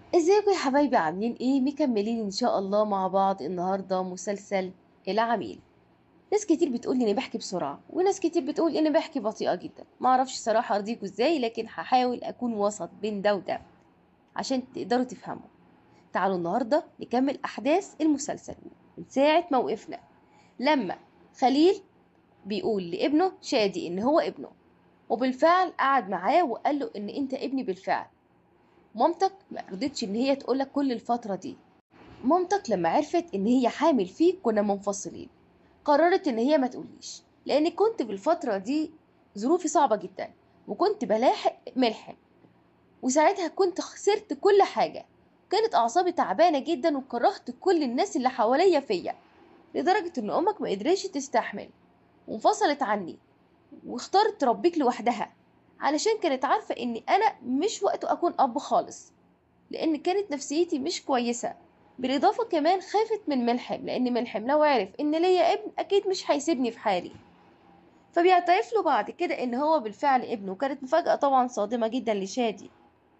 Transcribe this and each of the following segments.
ازيكم يا حبايبي عاملين ايه مكملين ان شاء الله مع بعض النهارده مسلسل العميل ناس كتير بتقول اني بحكي بسرعه وناس كتير بتقول اني بحكي بطيئه جدا ما اعرفش صراحه ارضيكوا ازاي لكن هحاول اكون وسط بين ده وده عشان تقدروا تفهموا تعالوا النهارده نكمل احداث المسلسل من ساعه ما وقفنا لما خليل بيقول لابنه شادي ان هو ابنه وبالفعل قعد معاه وقال له ان انت ابني بالفعل مامتك ما رضتش ان هي تقولك كل الفترة دي مامتك لما عرفت ان هي حامل فيك كنا منفصلين قررت ان هي ما تقوليش لان كنت بالفترة دي ظروفي صعبة جدا وكنت بلاحق ملحم وساعتها كنت خسرت كل حاجة كانت اعصابي تعبانة جدا وكرهت كل الناس اللي حواليا فيا لدرجة ان امك ما قدرتش تستحمل وانفصلت عني واختارت تربيك لوحدها علشان كانت عارفة إن أنا مش وقته أكون أب خالص لأن كانت نفسيتي مش كويسة بالإضافة كمان خافت من ملحم لأن ملحم لو عرف إن ليا ابن أكيد مش هيسيبني في حالي فبيعترف له بعد كده إن هو بالفعل ابنه كانت مفاجأة طبعا صادمة جدا لشادي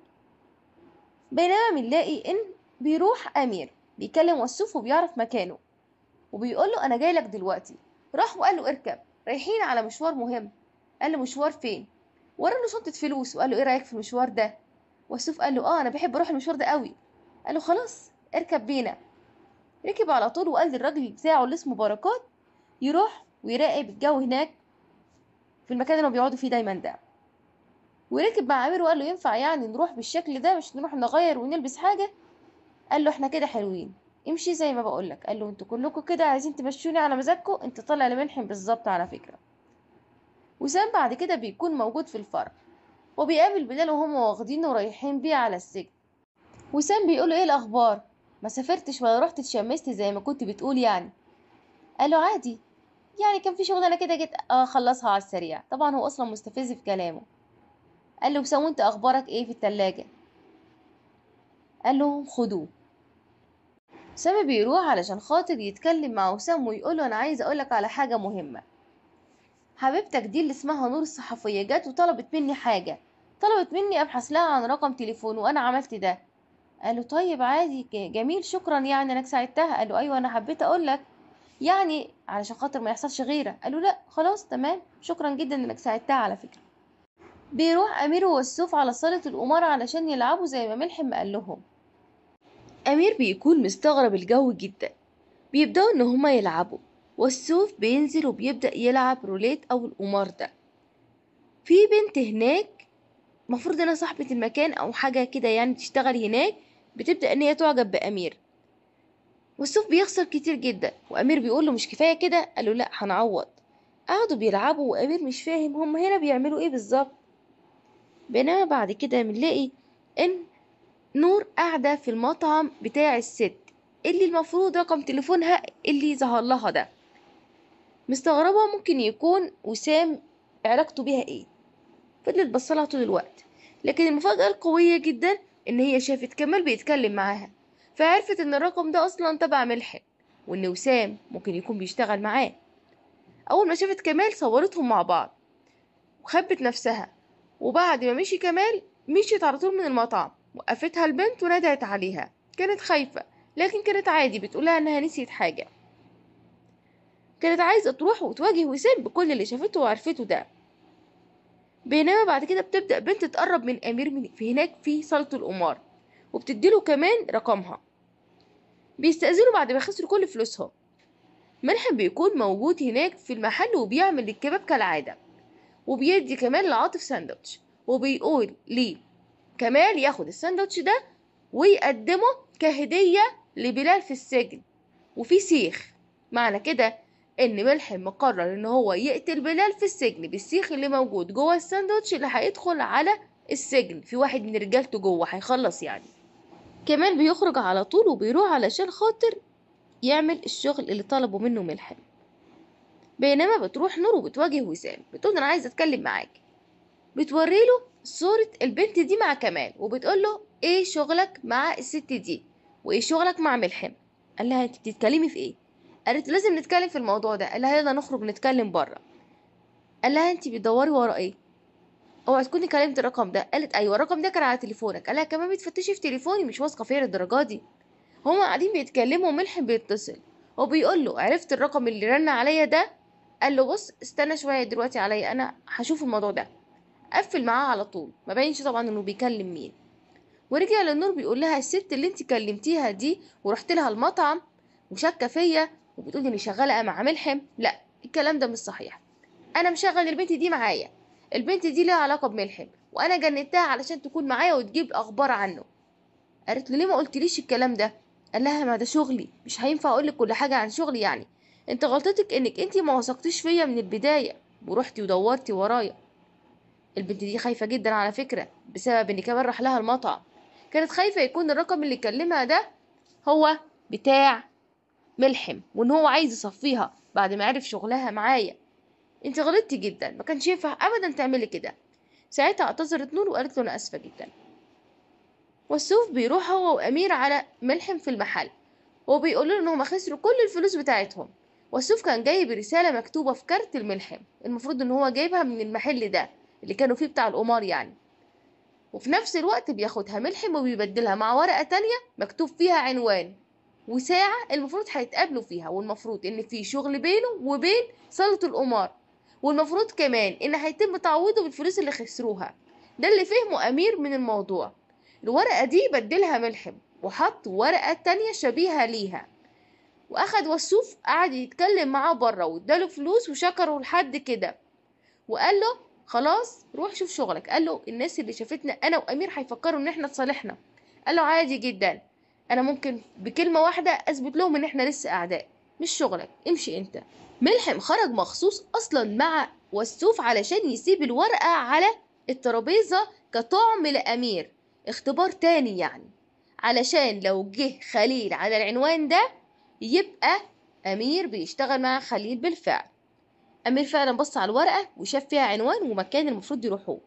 بينما بنلاقي إن بيروح أمير بيكلم وسوف وبيعرف مكانه وبيقول له أنا جاي لك دلوقتي راح وقال له اركب رايحين على مشوار مهم قال له مشوار فين ورا له شنطة فلوس وقال له ايه رأيك في المشوار ده وسوف قال له اه انا بحب اروح المشوار ده قوي قال له خلاص اركب بينا ركب على طول وقال للراجل بتاعه اللي اسمه بركات يروح ويراقب الجو هناك في المكان اللي بيقعدوا فيه دايما ده وركب مع امير وقال له ينفع يعني نروح بالشكل ده مش نروح نغير ونلبس حاجة قال له احنا كده حلوين امشي زي ما بقولك قال له انتوا كلكم كده عايزين تمشوني على مزاجكم انت طالع لمنحم بالظبط على فكرة وسام بعد كده بيكون موجود في الفرع وبيقابل بلال وهم واخدينه ورايحين بيه على السجن وسام بيقول له ايه الاخبار ما سافرتش ولا رحت اتشمست زي ما كنت بتقول يعني قال له عادي يعني كان في شغلانه كده جيت اخلصها على السريع طبعا هو اصلا مستفز في كلامه قال له وسام انت اخبارك ايه في التلاجة قال لهم خدوه سامي بيروح علشان خاطر يتكلم مع وسام ويقول له انا عايز اقولك على حاجه مهمه حبيبتك دي اللي اسمها نور الصحفية جت وطلبت مني حاجة طلبت مني ابحث لها عن رقم تليفون وانا عملت ده قال له طيب عادي جميل شكرا يعني انك ساعدتها قال له ايوه انا حبيت اقول لك يعني علشان خاطر ما يحصلش غيره قال له لا خلاص تمام شكرا جدا انك ساعدتها على فكرة بيروح امير ووسوف على صالة القمار علشان يلعبوا زي ما ملحم قال لهم امير بيكون مستغرب الجو جدا بيبدأوا ان هما يلعبوا والسوف بينزل وبيبدأ يلعب روليت أو القمار ده في بنت هناك مفروض انها صاحبة المكان أو حاجة كده يعني تشتغل هناك بتبدأ ان هي تعجب بأمير والسوف بيخسر كتير جدا وأمير بيقول له مش كفاية كده قال له لأ هنعوض قعدوا بيلعبوا وأمير مش فاهم هم هنا بيعملوا ايه بالظبط بينما بعد كده بنلاقي ان نور قاعدة في المطعم بتاع الست اللي المفروض رقم تليفونها اللي ظهر لها ده مستغربة ممكن يكون وسام علاقته بيها ايه فضلت بصلها طول الوقت لكن المفاجأة القوية جدا ان هي شافت كمال بيتكلم معاها فعرفت ان الرقم ده اصلا تبع ملحم وان وسام ممكن يكون بيشتغل معاه اول ما شافت كمال صورتهم مع بعض وخبت نفسها وبعد ما مشي كمال مشيت على طول من المطعم وقفتها البنت وندهت عليها كانت خايفة لكن كانت عادي بتقولها انها نسيت حاجة كانت عايزة تروح وتواجه وسام بكل اللي شافته وعرفته ده بينما بعد كده بتبدأ بنت تقرب من أمير من في هناك في صالة القمار وبتديله كمان رقمها بيستأذنوا بعد ما خسروا كل فلوسهم ملحم بيكون موجود هناك في المحل وبيعمل الكباب كالعادة وبيدي كمان لعاطف ساندوتش وبيقول ليه كمال ياخد الساندوتش ده ويقدمه كهدية لبلال في السجن وفي سيخ معنى كده ان ملحم مقرر ان هو يقتل بلال في السجن بالسيخ اللي موجود جوه الساندوتش اللي هيدخل على السجن في واحد من رجالته جوه هيخلص يعني كمان بيخرج على طول وبيروح علشان خاطر يعمل الشغل اللي طلبه منه ملحم بينما بتروح نور وبتواجه وسام بتقول انا عايزه اتكلم معاك بتوري له صورة البنت دي مع كمال وبتقول له ايه شغلك مع الست دي وايه شغلك مع ملحم قال لها انت بتتكلمي في ايه قالت لازم نتكلم في الموضوع ده قال لها يلا نخرج نتكلم بره قال لها انت بتدوري ورا ايه اوعى تكوني كلمت الرقم ده قالت ايوه الرقم ده كان على تليفونك قالها كمان بتفتشي في تليفوني مش واثقه فيا للدرجه دي هما قاعدين بيتكلموا وملحم بيتصل هو بيقول له عرفت الرقم اللي رن عليا ده قال له بص استنى شويه دلوقتي عليا انا هشوف الموضوع ده قفل معاه على طول ما باينش طبعا انه بيكلم مين ورجع للنور بيقول لها الست اللي انت كلمتيها دي ورحت لها المطعم وشاكه فيا وبتقول اني شغاله مع ملحم لا الكلام ده مش صحيح انا مشغل البنت دي معايا البنت دي ليها علاقه بملحم وانا جندتها علشان تكون معايا وتجيب اخبار عنه قالت له ليه ما قلتليش الكلام ده قال لها ما ده شغلي مش هينفع اقولك كل حاجه عن شغلي يعني انت غلطتك انك انت ما وثقتيش فيا من البدايه ورحتي ودورتي ورايا البنت دي خايفه جدا على فكره بسبب ان كمان راح لها المطعم كانت خايفه يكون الرقم اللي كلمها ده هو بتاع ملحم وان هو عايز يصفيها بعد ما عرف شغلها معايا انت غلطتي جدا ما كانش ينفع ابدا تعملي كده ساعتها اعتذرت نور وقالت له انا اسفه جدا والسوف بيروح هو وامير على ملحم في المحل وبيقول له انهم خسروا كل الفلوس بتاعتهم والسوف كان جايب رساله مكتوبه في كارت الملحم المفروض ان هو جايبها من المحل ده اللي كانوا فيه بتاع القمار يعني وفي نفس الوقت بياخدها ملحم وبيبدلها مع ورقه تانية مكتوب فيها عنوان وساعة المفروض هيتقابلوا فيها والمفروض ان في شغل بينه وبين صالة القمار والمفروض كمان ان هيتم تعويضه بالفلوس اللي خسروها ده اللي فهمه امير من الموضوع الورقة دي بدلها ملحم وحط ورقة تانية شبيهة ليها واخد وسوف قعد يتكلم معاه بره واداله فلوس وشكره لحد كده وقال له خلاص روح شوف شغلك قال له الناس اللي شافتنا انا وامير هيفكروا ان احنا اتصالحنا قال له عادي جدا انا ممكن بكلمه واحده اثبت لهم ان احنا لسه اعداء مش شغلك امشي انت ملحم خرج مخصوص اصلا مع والسوف علشان يسيب الورقه على الترابيزه كطعم لامير اختبار تاني يعني علشان لو جه خليل على العنوان ده يبقى امير بيشتغل مع خليل بالفعل امير فعلا بص على الورقه وشاف فيها عنوان ومكان المفروض يروحوه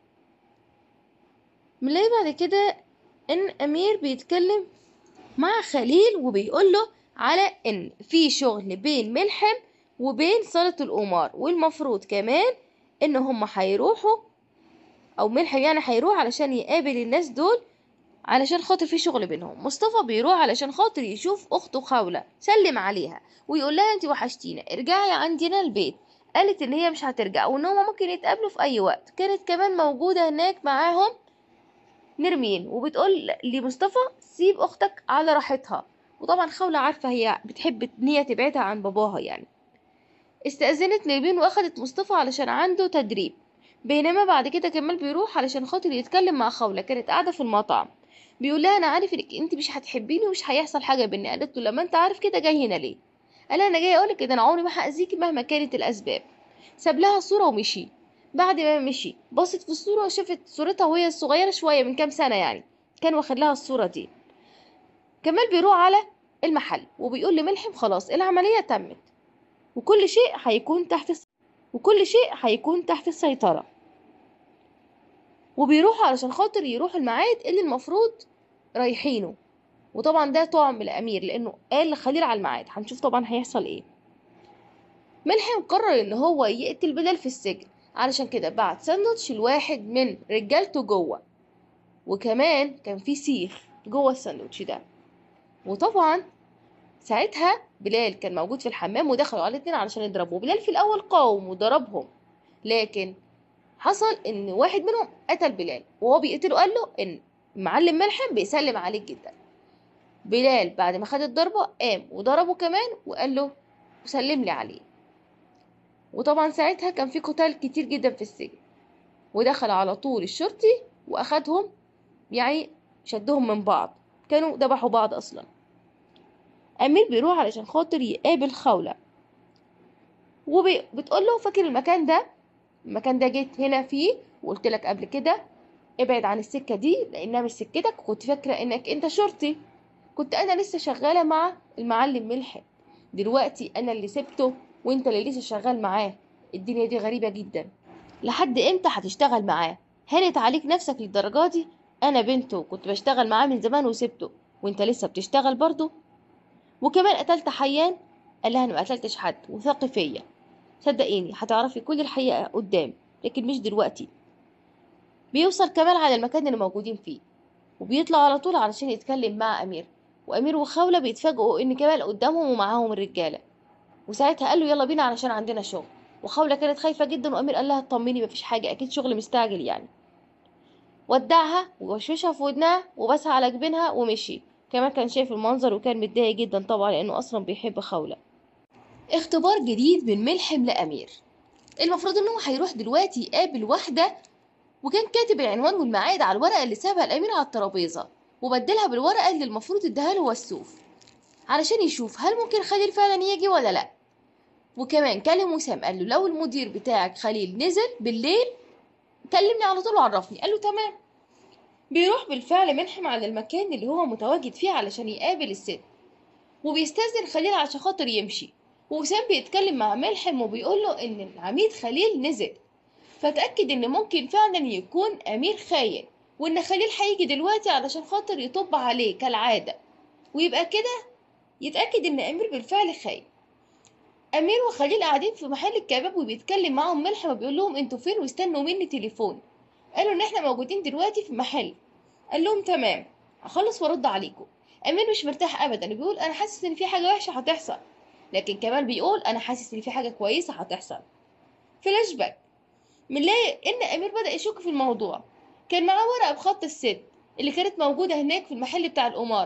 بنلاقي بعد كده ان امير بيتكلم مع خليل وبيقول له على ان في شغل بين ملحم وبين صالة القمار والمفروض كمان ان هم هيروحوا او ملحم يعني هيروح علشان يقابل الناس دول علشان خاطر في شغل بينهم مصطفى بيروح علشان خاطر يشوف اخته خولة سلم عليها ويقول لها انت وحشتينا ارجعي عندنا البيت قالت ان هي مش هترجع وان هما ممكن يتقابلوا في اي وقت كانت كمان موجودة هناك معاهم نرمين وبتقول لمصطفى سيب اختك على راحتها وطبعا خولة عارفة هي بتحب ان هي تبعدها عن باباها يعني استأذنت نرمين واخدت مصطفى علشان عنده تدريب بينما بعد كده كمال بيروح علشان خاطر يتكلم مع خولة كانت قاعدة في المطعم بيقول لها انا عارف انك انت مش هتحبيني ومش هيحصل حاجه بينا قالت له لما انت عارف كده جاي هنا ليه قال انا جاي اقولك ان انا عمري ما هاذيكي مهما كانت الاسباب ساب لها الصوره ومشي بعد ما مشي بصت في الصوره وشافت صورتها وهي صغيره شويه من كام سنه يعني كان واخد لها الصوره دي كمال بيروح على المحل وبيقول لملحم خلاص العمليه تمت وكل شيء هيكون تحت الس... وكل شيء هيكون تحت السيطره وبيروحوا علشان خاطر يروحوا الميعاد اللي المفروض رايحينه وطبعا ده طعم الامير لانه قال لخليل على الميعاد هنشوف طبعا هيحصل ايه ملحم قرر ان هو يقتل بلال في السجن علشان كده بعت ساندوتش لواحد من رجالته جوه وكمان كان في سيخ جوه الساندوتش ده وطبعا ساعتها بلال كان موجود في الحمام ودخلوا على الاتنين علشان يضربوه بلال في الاول قاوم وضربهم لكن حصل ان واحد منهم قتل بلال وهو بيقتله قال له ان معلم ملحم بيسلم عليك جدا بلال بعد ما خد الضربة قام وضربه كمان وقال له وسلم لي عليه وطبعا ساعتها كان في قتال كتير جدا في السجن ودخل على طول الشرطي واخدهم يعني شدهم من بعض كانوا ذبحوا بعض اصلا امير بيروح علشان خاطر يقابل خولة وبتقول له فاكر المكان ده المكان ده جيت هنا فيه وقلت لك قبل كده ابعد عن السكة دي لانها مش سكتك وكنت فاكرة انك انت شرطي كنت انا لسه شغالة مع المعلم ملحم دلوقتي انا اللي سبته وانت اللي لسه شغال معاه الدنيا دي غريبة جدا لحد امتى هتشتغل معاه هانت عليك نفسك للدرجة دي انا بنته كنت بشتغل معاه من زمان وسبته وانت لسه بتشتغل برضه وكمان قتلت حيان قال لها انا ما قتلتش حد وثقي فيا صدقيني هتعرفي كل الحقيقة قدام لكن مش دلوقتي بيوصل كمال على المكان اللي موجودين فيه وبيطلع على طول علشان يتكلم مع أمير وأمير وخولة بيتفاجئوا إن كمال قدامهم ومعاهم الرجالة وساعتها قال له يلا بينا علشان عندنا شغل وخولة كانت خايفة جدا وأمير قال لها اطمني مفيش حاجة أكيد شغل مستعجل يعني ودعها ووشوشها في ودنها وبسها على جبينها ومشي كمان كان شايف المنظر وكان متضايق جدا طبعا لأنه أصلا بيحب خولة اختبار جديد من ملحم لأمير المفروض إن هو هيروح دلوقتي يقابل واحدة وكان كاتب العنوان والميعاد على الورقة اللي سابها الأمير على الترابيزة وبدلها بالورقة اللي المفروض اداها له وسوف علشان يشوف هل ممكن خليل فعلا يجي ولا لأ وكمان كلم وسام قال له لو المدير بتاعك خليل نزل بالليل كلمني على طول وعرفني قال له تمام بيروح بالفعل ملحم على المكان اللي هو متواجد فيه علشان يقابل الست وبيستأذن خليل عشان خاطر يمشي وسام بيتكلم مع ملحم وبيقول له ان العميد خليل نزل فتأكد ان ممكن فعلا يكون امير خاين وان خليل هيجي دلوقتي علشان خاطر يطب عليه كالعادة ويبقى كده يتأكد ان امير بالفعل خاين امير وخليل قاعدين في محل الكباب وبيتكلم معاهم ملحم وبيقول لهم انتوا فين واستنوا مني تليفون قالوا ان احنا موجودين دلوقتي في محل قال لهم تمام هخلص وارد عليكم امير مش مرتاح ابدا بيقول انا حاسس ان في حاجه وحشه هتحصل لكن كمال بيقول انا حاسس ان في حاجه كويسه هتحصل فلاش باك بنلاقي ان امير بدا يشك في الموضوع كان معاه ورقه بخط الست اللي كانت موجوده هناك في المحل بتاع القمار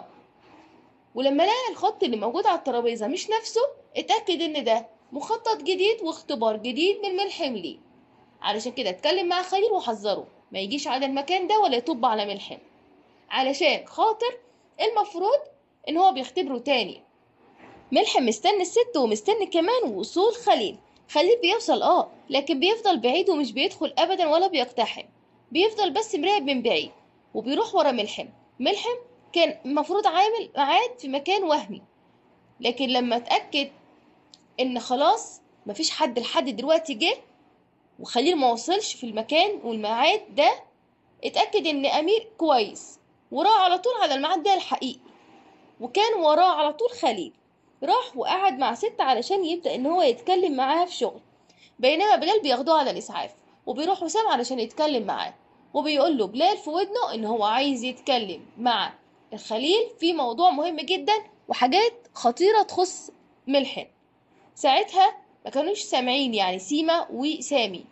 ولما لقى الخط اللي موجود على الترابيزه مش نفسه اتاكد ان ده مخطط جديد واختبار جديد من ملحم ليه علشان كده اتكلم مع خليل وحذره ما يجيش على المكان ده ولا يطب على ملحم علشان خاطر المفروض ان هو بيختبره تاني ملحم مستني الست ومستني كمان وصول خليل خليل بيوصل اه لكن بيفضل بعيد ومش بيدخل ابدا ولا بيقتحم بيفضل بس مراقب من بعيد وبيروح ورا ملحم ملحم كان المفروض عامل ميعاد في مكان وهمي لكن لما اتاكد ان خلاص مفيش حد لحد دلوقتي جه وخليل ما وصلش في المكان والميعاد ده اتاكد ان امير كويس وراح على طول على الميعاد ده الحقيقي وكان وراه على طول خليل راح وقعد مع ست علشان يبدأ إن هو يتكلم معاها في شغل بينما بلال بياخدوه على الإسعاف وبيروح وسام علشان يتكلم معاه وبيقول له بلال في ودنه إن هو عايز يتكلم مع الخليل في موضوع مهم جدا وحاجات خطيرة تخص ملحم ساعتها ما كانوش سامعين يعني سيما وسامي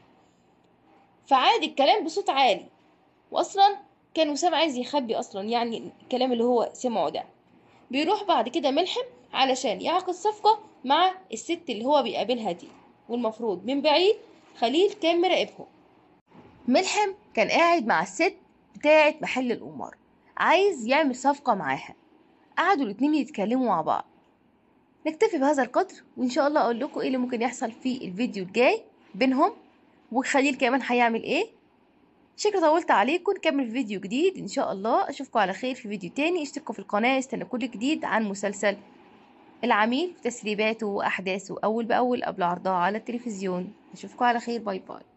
فعاد الكلام بصوت عالي واصلا كان وسام عايز يخبي اصلا يعني الكلام اللي هو سمعه ده بيروح بعد كده ملحم علشان يعقد صفقة مع الست اللي هو بيقابلها دي والمفروض من بعيد خليل كان مراقبهم ملحم كان قاعد مع الست بتاعة محل القمار عايز يعمل صفقة معاها قعدوا الاتنين يتكلموا مع بعض نكتفي بهذا القدر وان شاء الله اقول لكم ايه اللي ممكن يحصل في الفيديو الجاي بينهم وخليل كمان هيعمل ايه شكرا طولت عليكم نكمل في فيديو جديد ان شاء الله اشوفكم على خير في فيديو تاني اشتركوا في القناه استنوا كل جديد عن مسلسل العميل في تسريباته واحداثه اول باول قبل عرضها على التلفزيون اشوفكم على خير باي باي